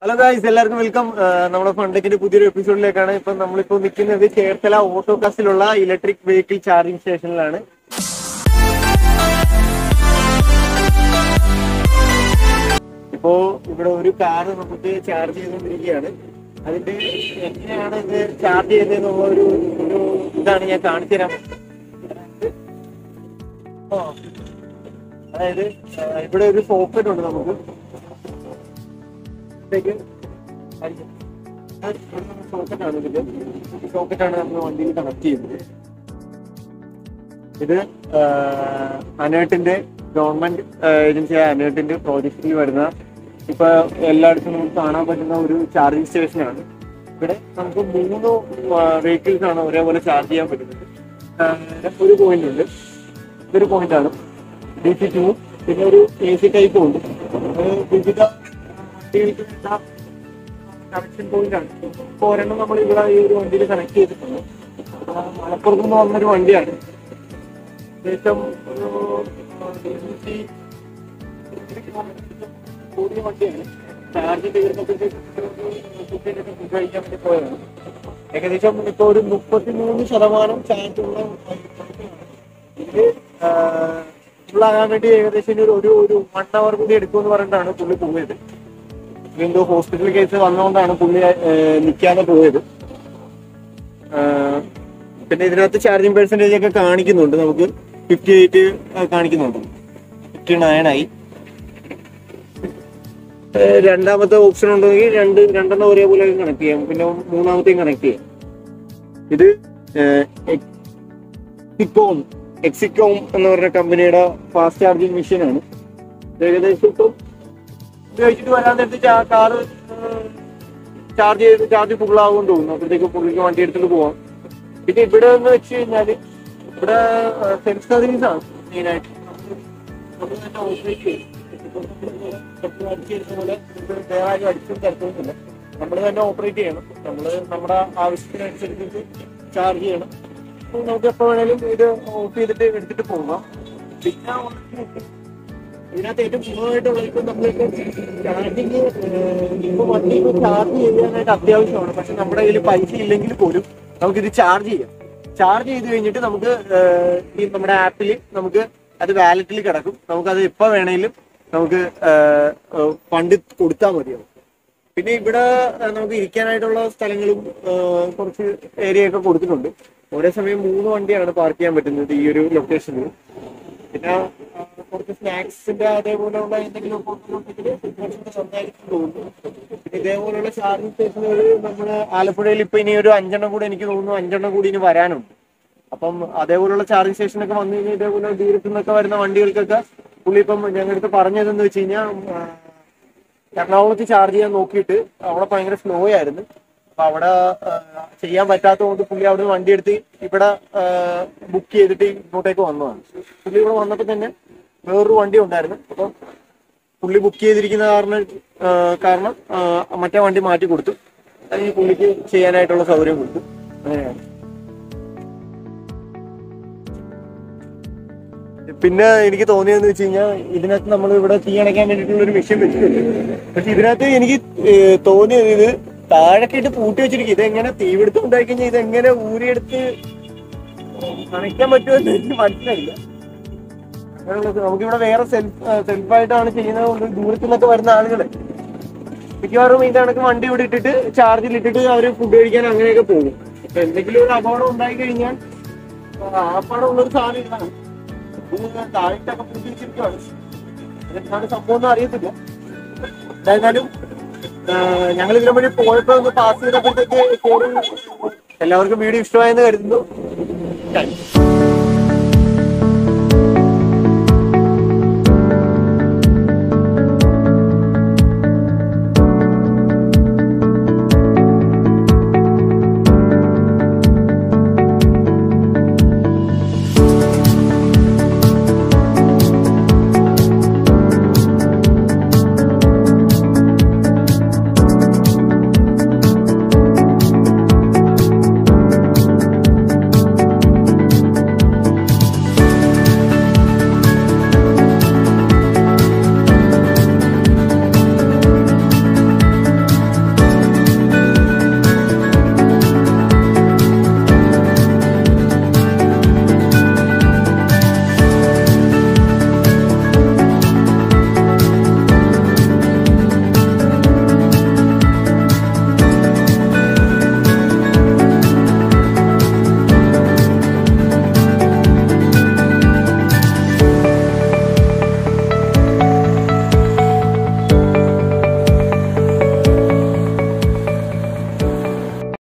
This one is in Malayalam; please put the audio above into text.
ഹലോ ഗായ്സ് എല്ലാവർക്കും വെൽക്കം നമ്മുടെ ഫണ്ടക്കിന്റെ പുതിയൊരു എപ്പിസോഡിലേക്കാണ് ഇപ്പൊ നമ്മളിപ്പോ നിൽക്കുന്നത് ചേർത്തല ഓട്ടോകാസിലുള്ള ഇലക്ട്രിക് വെഹിക്കിൾ ചാർജിംഗ് സ്റ്റേഷനിലാണ് ഇപ്പോ ഇവിടെ ഒരു കാർ നമുക്ക് ചാർജ് ചെയ്തുകൊണ്ടിരിക്കുകയാണ് അതിന്റെ എങ്ങനെയാണ് ഇത് ചാർജ് ചെയ്യുന്നതെന്നുള്ള ഒരു ഒരു ഇതാണ് ഞാൻ കാണിച്ചു തരാൻ ഓ. അതായത് ആ, ഇവിടെ ഒരു സോക്കറ്റ് ഉണ്ട് നമുക്ക് ഇവിടേക്ക് അടിക്കും. അത് സോക്കറ്റാണ് ഇതില് ഈ സോക്കറ്റാണ് നമ്മൾ വണ്ടിയിൽ കണക്ട് ചെയ്യുന്നത് ഇത് അനേട്ടിന്റെ ഗവൺമെന്റ് ഏജൻസിയായ അനേട്ടിന്റെ പ്രോജക്റ്റിൽ വരുന്ന ഇപ്പൊ എല്ലായിടത്തും നമുക്ക് കാണാൻ പറ്റുന്ന ഒരു ചാർജിങ് സ്റ്റേഷനാണ് ഇവിടെ നമുക്ക് മൂന്ന് വെഹിക്കിൾസ് ആണ് ഒരേപോലെ ചാർജ് ചെയ്യാൻ പറ്റുന്നത് ആ, ഒരു പോയിന്റ് ഉണ്ട് ഇതൊരു പോയിന്റ് ആണ് ഡി സി ടു പിന്നെ ഒരു എ സി ടൈപ്പും ഉണ്ട് അത് വിവിധ വണ്ടികൾക്ക് കണക്ഷൻ പോയിന്റ് ആണ് ഇപ്പൊ ഒരെണ്ണം നമ്മൾ ഇവിടെ ഈ ഒരു വണ്ടിയിൽ കണക്ട് ചെയ്തിട്ടുണ്ട് ആ, മലപ്പുറത്ത് നിന്ന് വന്നൊരു വണ്ടിയാണ് ഏകദേശം ഒരു ഇരുന്നൂറ്റി കൂടിയ വണ്ടിയാണ് ചാർജ് തീർന്നപ്പോഴത്തേക്ക് ഫുഡ് കഴിക്കാൻ വേണ്ടി പോയതാണ് ഏകദേശം ഇപ്പൊ ഒരു മുപ്പത്തി മൂന്ന് ശതമാനം ചാർജ് ഉള്ള ഇത് ഫുള്ളാകാൻ വേണ്ടി ഏകദേശം ഇനി ഒരു ഒരു- ഒരു വൺ അവർ കൂടി എടുക്കുമെന്ന് പറഞ്ഞിട്ടാണ് പുള്ളി പോയത് എന്തോ ഹോസ്പിറ്റൽ കേസ് വന്നുകൊണ്ടാണ് പുള്ളി ഏഹ്, നിൽക്കാതെ പോയത് ആഹ്, പിന്നെ ഇതിനകത്ത് ചാർജിങ് പെർസെന്റേജ് ഒക്കെ കാണിക്കുന്നുണ്ട് നമുക്ക് ഫിഫ്റ്റി എയ്റ്റ് കാണിക്കുന്നുണ്ട് ഫിഫ്റ്റി നയൻ ആയി ഏഹ്, രണ്ടാമത്തെ ഓപ്ഷൻ ഉണ്ടെങ്കിൽ രണ്ട് രണ്ടെണ്ണം ഒരേപോലെ കണക്ട് ചെയ്യാം പിന്നെ മൂന്നാമത്തെയും കണക്ട് ചെയ്യാം ഇത് എക്സിക്കോം എക്സിക്കോം എന്ന് പറഞ്ഞ കമ്പനിയുടെ ഫാസ്റ്റ് ചാർജിങ് മെഷീനാണ് ഏകദേശം ഇപ്പം ഉപയോഗിച്ചിട്ട് വരാൻ നേരത്തെ ആ കാറ് ചാർജ് ചെയ്ത് ചാർജ് ഫുള്ളാകുമെന്ന് തോന്നുന്നു അപ്പോഴത്തേക്ക് പുള്ളിക്ക് വണ്ടി എടുത്തിട്ട് പോവാം പിന്നെ ഇവിടെ എന്ന് വെച്ച് കഴിഞ്ഞാല് ഇവിടെ സെൽഫ് സർവീസ് ആണ് മെയിനായിട്ട് നമ്മൾ തന്നെ ഓപ്പറേറ്റ് ചെയ്യും ഇപ്പൊ അടിച്ചെടുത്ത പോലെ നമുക്ക് വേറെ ആരും അടിച്ചും തരത്തൊന്നുമില്ല നമ്മൾ തന്നെ ഓപ്പറേറ്റ് ചെയ്യണം നമ്മൾ നമ്മുടെ ആവശ്യത്തിനനുസരിച്ച് ചാർജ് ചെയ്യണം അപ്പൊ നമുക്ക് എപ്പോ വേണേലും ഇത് ഓഫ് ചെയ്തിട്ട് എടുത്തിട്ട് പോകാം പിന്നെ ഉള്ളത് ഇതിനകത്ത് ഏറ്റവും ഗുണമായിട്ടുള്ളത് ഇപ്പൊ നമ്മളിപ്പോ ചാർജിങ് ഇപ്പൊ വണ്ടി ഇപ്പൊ ചാർജ് ചെയ്യാനായിട്ട് അത്യാവശ്യമാണ് പക്ഷെ നമ്മുടെ കയ്യിൽ പൈസ ഇല്ലെങ്കിൽ പോലും നമുക്ക് ഇത് ചാർജ് ചെയ്യാം ചാർജ് ചെയ്ത് കഴിഞ്ഞിട്ട് നമുക്ക് ഏഹ്, ഈ നമ്മുടെ ആപ്പിൽ നമുക്ക് അത് വാലറ്റിൽ കിടക്കും നമുക്കത് എപ്പോ വേണേലും നമുക്ക് ഫണ്ട് കൊടുത്താൽ മതിയാവും പിന്നെ ഇവിടെ ഏഹ്, നമുക്ക് ഇരിക്കാനായിട്ടുള്ള സ്ഥലങ്ങളും ഏഹ്, കുറച്ച് ഏരിയ ഒക്കെ കൊടുത്തിട്ടുണ്ട് ഒരേ സമയം മൂന്ന് വണ്ടിയാണ് പാർക്ക് ചെയ്യാൻ പറ്റുന്നത് ഈ ഒരു ലൊക്കേഷനിൽ പിന്നെ ആ, കുറച്ച് സ്നാക്സിന്റെ അതേപോലെയുള്ള എന്തെങ്കിലും ഒക്കെ ഉണ്ടെങ്കിൽ കുറച്ചുകൂടെ നന്നായിരിക്കും തോന്നുന്നു പിന്നെ ഇതേപോലെയുള്ള ചാർജിങ് സ്റ്റേഷനുകൾ നമ്മുടെ ആലപ്പുഴയിൽ ഇപ്പൊ ഇനി ഒരു അഞ്ചെണ്ണം കൂടി എനിക്ക് തോന്നുന്നു അഞ്ചെണ്ണം കൂടി ഇനി വരാനുണ്ട് അപ്പം അതേപോലെയുള്ള ചാർജിങ് സ്റ്റേഷനൊക്കെ വന്നു കഴിഞ്ഞാൽ ഇതേപോലെ ദൂരത്തു നിന്നൊക്കെ വരുന്ന വണ്ടികൾക്കൊക്കെ പുള്ളി ഇപ്പം ഞങ്ങളുടെ അടുത്ത് പറഞ്ഞതെന്ന് വെച്ച് കഴിഞ്ഞാൽ എറണാകുളത്ത് ചാർജ് ചെയ്യാൻ നോക്കിയിട്ട് അവിടെ ഭയങ്കര സ്ലോ ആയിരുന്നു അപ്പൊ അവിടെ ആ, ചെയ്യാൻ പറ്റാത്തതുകൊണ്ട് പുള്ളി അവിടെ വണ്ടി എടുത്ത് ഇവിടെ ബുക്ക് ചെയ്തിട്ട് ഇങ്ങോട്ടേക്ക് വന്നതാണ് പുള്ളി ഇവിടെ വന്നപ്പോൾ തന്നെ വേറൊരു വണ്ടി ഉണ്ടായിരുന്നു അപ്പം പുള്ളി ബുക്ക് ചെയ്തിരിക്കുന്ന കാരണം ആ, കാരണം ആ, മറ്റേ വണ്ടി മാറ്റി കൊടുത്തു അത് ഈ പുള്ളിക്ക് ചെയ്യാനായിട്ടുള്ള സൗകര്യം കൊടുത്തു അങ്ങനെയാണ് പിന്നെ എനിക്ക് തോന്നിയതെന്ന് വെച്ച് കഴിഞ്ഞാൽ ഇതിനകത്ത് നമ്മൾ ഇവിടെ തീ അണയ്ക്കാൻ വേണ്ടിയിട്ടുള്ള ഒരു മെഷീൻ വെച്ചിട്ടുണ്ട് പക്ഷെ ഇതിനകത്ത് എനിക്ക് ഏഹ്, തോന്നിയത് ഇത് താഴൊക്കെ ഇട്ട് പൂട്ടി വെച്ചിരിക്കും ഇതെങ്ങനെ തീപിടുത്തം ഉണ്ടായി കഴിഞ്ഞാൽ ഇതെങ്ങനെ ഊരിയെടുത്ത് അണയ്ക്കാൻ പറ്റുമെന്ന് എനിക്ക് മനസ്സിലായില്ല അങ്ങനെയുള്ളത് നമുക്കിവിടെ വേറെ സെൽഫ് സെൽഫായിട്ടാണ് ചെയ്യുന്നത് കൊണ്ട് ദൂരത്തു നിന്നൊക്കെ വരുന്ന ആളുകള് മിക്കവാറും ഇത് കണക്ക് വണ്ടി ഇവിടെ ഇട്ടിട്ട് ചാർജിൽ ഇട്ടിട്ട് അവര് ഫുഡ് കഴിക്കാൻ അങ്ങനെയൊക്കെ പോകും ഇപ്പൊ എന്തെങ്കിലും ഒരു അപകടം ഉണ്ടായി കഴിഞ്ഞാൽ ആപ്പാടെ ഉള്ളൊരു സാധനം ഇതാണ് ഇത് താഴെട്ടൊക്കെ പൂട്ടി വെച്ചിരിക്കുകയാണ് എന്താണ് സംഭവം ഒന്നും അറിയത്തില്ല എന്തായാലും ഞങ്ങൾ ഇതിനെ വഴി പോയപ്പോ ഒന്ന് പാസ് ചെയ്തപ്പോഴത്തേക്ക് കേറി എല്ലാവർക്കും വീഡിയോ ഇഷ്ടമായെന്ന് കരുതുന്നു Thanks.